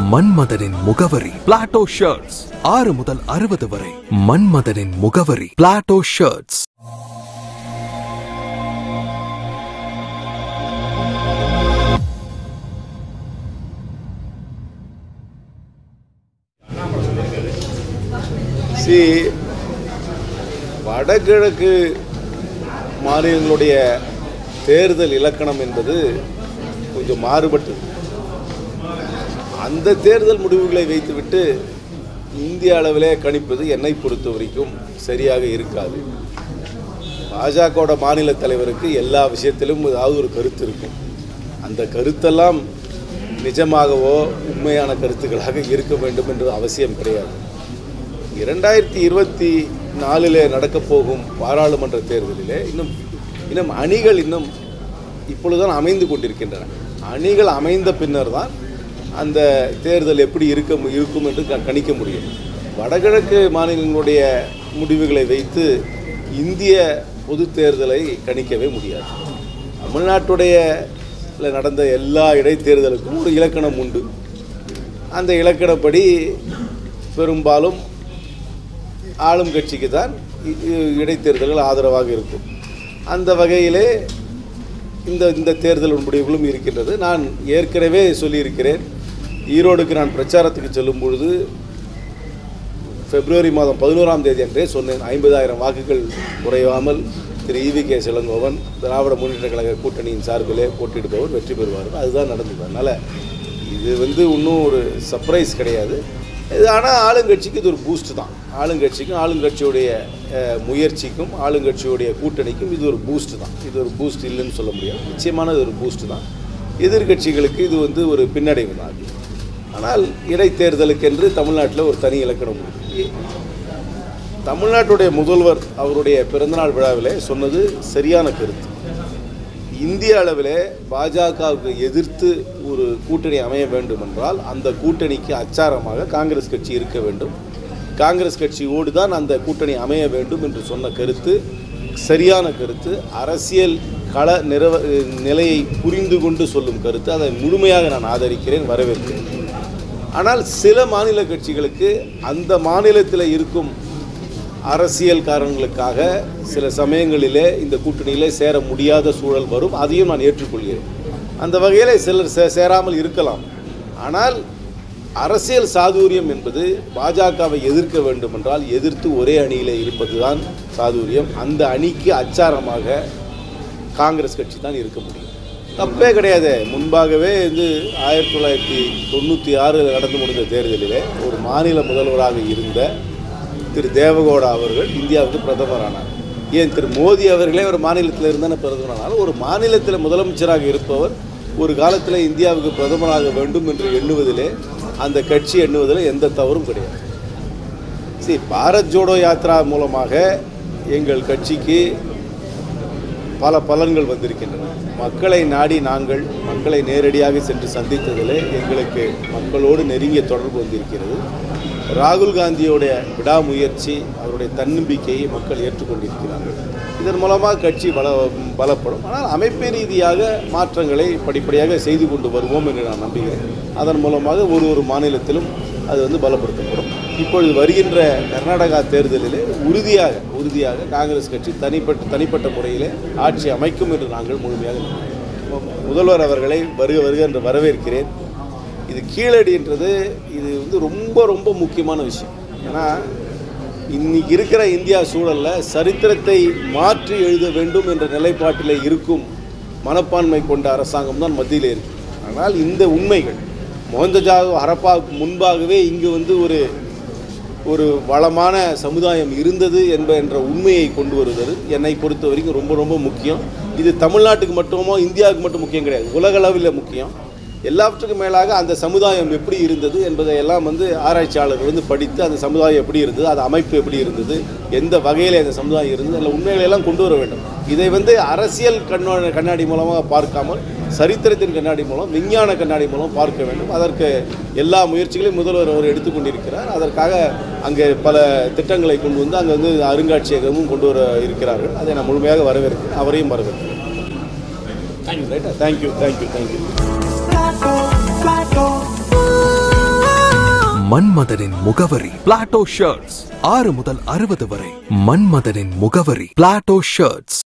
மன்மதனின் முகவரி Plato shirts ஆறு முதல் அறுபது வரை மன்மதனின் முகவரி பிளாட்டோ ஷர்ட்ஸ் சி வடகிழக்கு மாநிலங்களுடைய தேர்தல் இலக்கணம் என்பது கொஞ்சம் மாறுபட்டது அந்த தேர்தல் முடிவுகளை வைத்துவிட்டு இந்திய அளவிலே கணிப்பது என்னை பொறுத்த வரைக்கும் சரியாக இருக்காது பாஜகவோட மாநில தலைவருக்கு எல்லா விஷயத்திலும் ஏதாவது ஒரு கருத்து இருக்கும் அந்த கருத்தெல்லாம் நிஜமாகவோ உண்மையான கருத்துக்களாக இருக்க வேண்டும் என்று அவசியம் கிடையாது இரண்டாயிரத்தி இருபத்தி நாலிலே நடக்கப் போகும் பாராளுமன்ற தேர்தலிலே இன்னும் இன்னும் அணிகள் இன்னும் இப்பொழுதுதான் அமைந்து கொண்டிருக்கின்றன அணிகள் அமைந்த பின்னர் தான் அந்த தேர்தல் எப்படி இருக்க மு- இருக்கும் என்று க- கணிக்க முடியும் வடகிழக்கு மாநிலங்களுடைய முடிவுகளை வைத்து இந்திய பொது தேர்தலை கணிக்கவே முடியாது தமிழ்நாட்டுடைய ல நடந்த எல்லா இடைத்தேர்தலுக்கும் ஒரு இலக்கணம் உண்டு அந்த இலக்கணப்படி பெரும்பாலும் ஆளும் கட்சிக்கு தான் இ- இ- இடைத்தேர்தல்கள் ஆதரவாக இருக்கும் அந்த வகையிலே இந்த இந்த தேர்தல் முடிவுகளும் இருக்கின்றது நான் ஏற்கனவே சொல்லியிருக்கிறேன் ஈரோடுக்கு நான் பிரச்சாரத்துக்கு செல்லும் பொழுது பிப்ரவரி மாதம் பதினோராம் தேதி அன்றே சொன்னேன் ஐம்பதாயிரம் வாக்குகள் குறையாமல் திரு ஈவி கே சிலங்கோவன் திராவிட முன்னேற்ற கழக கூட்டணியின் சார்பிலே போட்டியிடுபவர் வெற்றி பெறுவார் அதுதான் நடந்தது அதனால் இது வந்து இன்னும் ஒரு சர்ப்ரைஸ் கிடையாது இது ஆனால் ஆளுங்கட்சிக்கு இது ஒரு பூஸ்ட் தான் ஆளுங்கட்சிக்கும் ஆளுங்கட்சியுடைய அஹ், முயற்சிக்கும் ஆளுங்கட்சியுடைய கூட்டணிக்கும் இது ஒரு பூஸ்ட் தான் இது ஒரு பூஸ்ட் இல்லைன்னு சொல்ல முடியாது நிச்சயமான இது ஒரு பூஸ்ட் தான் எதிர்க்கட்சிகளுக்கு இது வந்து ஒரு பின்னடைவு தான் அது. ஆனால் இடைத்தேர்தலுக்கென்று தமிழ்நாட்டில் ஒரு தனி இலக்கணம் உண்டு தமிழ்நாட்டுடைய முதல்வர் அவருடைய பிறந்தநாள் விழாவிலே சொன்னது சரியான கருத்து இந்திய அளவிலே பாஜகவுக்கு எதிர்த்து ஒரு கூட்டணி அமைய வேண்டும் என்றால் அந்த கூட்டணிக்கு அச்சாரமாக காங்கிரஸ் கட்சி இருக்க வேண்டும் காங்கிரஸ் கட்சியோடு தான் அந்த கூட்டணி அமைய வேண்டும் என்று சொன்ன கருத்து சரியான கருத்து அரசியல் கள நிறவ நிலையை புரிந்து கொண்டு சொல்லும் கருத்து அதை முழுமையாக நான் ஆதரிக்கிறேன் வரவேற்கிறேன் ஆனால் சில மாநில கட்சிகளுக்கு அந்த மாநிலத்தில் இருக்கும் அரசியல் காரணங்களுக்காக சில சமயங்களிலே இந்த கூட்டணியிலே சேர முடியாத சூழல் வரும் அதையும் நான் ஏற்றுக்கொள்கிறேன் அந்த வகையில் சிலர் சே சேராமல் இருக்கலாம் ஆனால் அரசியல் சாதுரியம் என்பது பாஜகவை எதிர்க்க வேண்டும் என்றால் எதிர்த்து ஒரே அணியிலே இருப்பதுதான் சாதுரியம் அந்த அணிக்கு அச்சாரமாக காங்கிரஸ் கட்சி தான் இருக்க முடியும் தப்பே கிடையாது முன்பாகவே வந்து ஆயிரத்தி தொள்ளாயிரத்தி தொண்ணூற்றி ஆறில் நடந்து முடிந்த தேர்தலிலே ஒரு மாநில முதல்வராக இருந்த திரு தேவகவுடா அவர்கள் இந்தியாவுக்கு பிரதமரானார் ஏன் திரு மோடி அவர்களே ஒரு மாநிலத்தில் இருந்தான பிரதமரானாலும் ஒரு மாநிலத்தில் முதலமைச்சராக இருப்பவர் ஒரு காலத்தில் இந்தியாவுக்கு பிரதமராக வேண்டும் என்று எண்ணுவதிலே அந்த கட்சி எண்ணுவதில் எந்த தவறும் கிடையாது சரி பாரத் ஜோடோ யாத்ரா மூலமாக எங்கள் கட்சிக்கு பல பலன்கள் வந்திருக்கின்றன மக்களை நாடி நாங்கள் மக்களை நேரடியாக சென்று சந்தித்ததிலே எங்களுக்கு மக்களோடு நெருங்கிய தொடர்பு வந்திருக்கிறது ராகுல் காந்தியோடைய விடாமுயற்சி அவருடைய தன்னம்பிக்கையை மக்கள் ஏற்றுக்கொண்டிருக்கிறார்கள் இதன் மூலமாக கட்சி பல பலப்படும் ஆனால் அமைப்பு ரீதியாக மாற்றங்களை படிப்படியாக செய்து கொண்டு வருவோம் என்று நான் நம்புகிறேன் அதன் மூலமாக ஒரு ஒரு மாநிலத்திலும் அது வந்து பலப்படுத்தப்படும் இப்பொழுது வருகின்ற கர்நாடகா தேர்தலிலே உறுதியாக உறுதியாக காங்கிரஸ் கட்சி தனிப்பட்ட தனிப்பட்ட முறையிலே ஆட்சி அமைக்கும் என்று நாங்கள் முழுமையாக நம்புகிறோம். முதல்வர் அவர்களை வருக வருக என்று வரவேற்கிறேன் இது கீழடின்றது இது வந்து ரொம்ப ரொம்ப முக்கியமான விஷயம் ஏன்னா இன்னைக்கு இருக்கிற இந்தியா சூழலில் சரித்திரத்தை மாற்றி எழுத வேண்டும் என்ற நிலைப்பாட்டில் இருக்கும் மனப்பான்மை கொண்ட அரசாங்கம் தான் மத்தியில் இருக்கு ஆனால் இந்த உண்மைகள் மோந்தஜாதோ ஹரப்பாவுக்கு முன்பாகவே இங்கு வந்து ஒரு ஒரு வளமான சமுதாயம் இருந்தது என்ப என்ற உண்மையை கொண்டு வருவது என்னை பொறுத்த வரைக்கும் ரொம்ப ரொம்ப முக்கியம் இது தமிழ்நாட்டுக்கு மட்டுமோ இந்தியாவுக்கு மட்டும் முக்கியம் கிடையாது உலகளவில் முக்கியம் எல்லாவற்றுக்கும் மேலாக அந்த சமுதாயம் எப்படி இருந்தது என்பதை எல்லாம் வந்து ஆராய்ச்சியாளர்கள் வந்து படித்து அந்த சமுதாயம் எப்படி இருந்தது அது அமைப்பு எப்படி இருந்தது எந்த வகையில் அந்த சமுதாயம் இருந்தது அதில் உண்மைகளை எல்லாம் கொண்டு வர வேண்டும் இதை வந்து அரசியல் கண்ணோ கண்ணாடி மூலமாக பார்க்காமல் சரித்திரத்தின் கண்ணாடி மூலம் விஞ்ஞான கண்ணாடி மூலம் பார்க்க வேண்டும் அதற்கு எல்லா முயற்சிகளையும் முதல்வர் அவர் எடுத்துக்கொண்டிருக்கிறார் அதற்காக அங்கே பல திட்டங்களை கொண்டு வந்து அங்கே வந்து அருங்காட்சியகமும் கொண்டு வர இருக்கிறார்கள் அதை நான் முழுமையாக வரவேற்கிறேன் அவரையும் வரவேற்கிறேன் ரைட்டா thank you thank you thank you Flaco, flaco. மன்மதனின் முகவரி பிளாட்டோ ஷர்ட்ஸ் ஆறு முதல் அறுபது வரை மன்மதனின் முகவரி பிளாட்டோ ஷர்ட்ஸ்